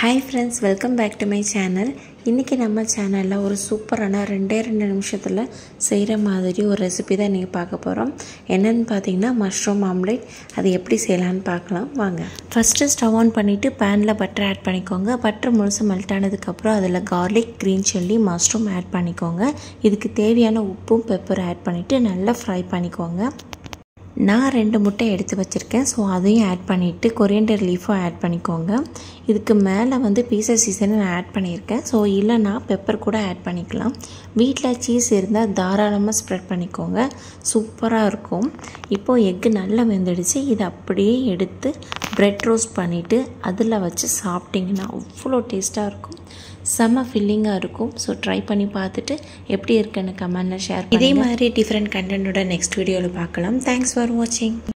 hi friends welcome back to my channel இன்றைக்கி நம்ம சேனலில் ஒரு சூப்பரான ரெண்டே ரெண்டு நிமிஷத்தில் செய்கிற மாதிரி ஒரு ரெசிபி தான் நீங்கள் பார்க்க போகிறோம் என்னென்னு பார்த்தீங்கன்னா மஷ்ரூம் ஆம்லேட் அது எப்படி செய்யலான்னு பார்க்கலாம் வாங்க ஃபஸ்ட்டு ஸ்டவ் ஆன் பண்ணிவிட்டு பேனில் பட்டர் ஆட் பண்ணிக்கோங்க பட்டர் முழுசு மெல்ட் ஆனதுக்கப்புறம் அதில் garlic green chilli mushroom add பண்ணிக்கோங்க இதுக்கு தேவையான உப்பும் பெப்பர் ஆட் பண்ணிவிட்டு நல்லா ஃப்ரை பண்ணிக்கோங்க நான் ரெண்டு முட்டை எடுத்து வச்சுருக்கேன் ஸோ அதையும் ஆட் பண்ணிவிட்டு கொரியண்டர் லீஃபும் ஆட் பண்ணிக்கோங்க இதுக்கு மேலே வந்து பீஸா சீசன் நான் ஆட் பண்ணியிருக்கேன் ஸோ இல்லைனா பெப்பர் கூட ஆட் பண்ணிக்கலாம் வீட்டில் சீஸ் இருந்தால் தாராளமாக ஸ்ப்ரெட் பண்ணிக்கோங்க சூப்பராக இருக்கும் இப்போது எக்கு நல்லா வெந்துடுச்சு இதை அப்படியே எடுத்து ப்ரெட் ரோஸ்ட் பண்ணிவிட்டு அதில் வச்சு சாப்பிட்டிங்கன்னா அவ்வளோ டேஸ்ட்டாக இருக்கும் செம்ம ஃபில்லிங்காக இருக்கும் ஸோ ட்ரை பண்ணி பார்த்துட்டு எப்படி இருக்குன்னு கமெண்டில் ஷேர் இதே மாதிரி டிஃப்ரெண்ட் கண்டென்ட்டோட நெக்ஸ்ட் வீடியோவில் பார்க்கலாம் தேங்க்ஸ் ஃபார் வாட்சிங்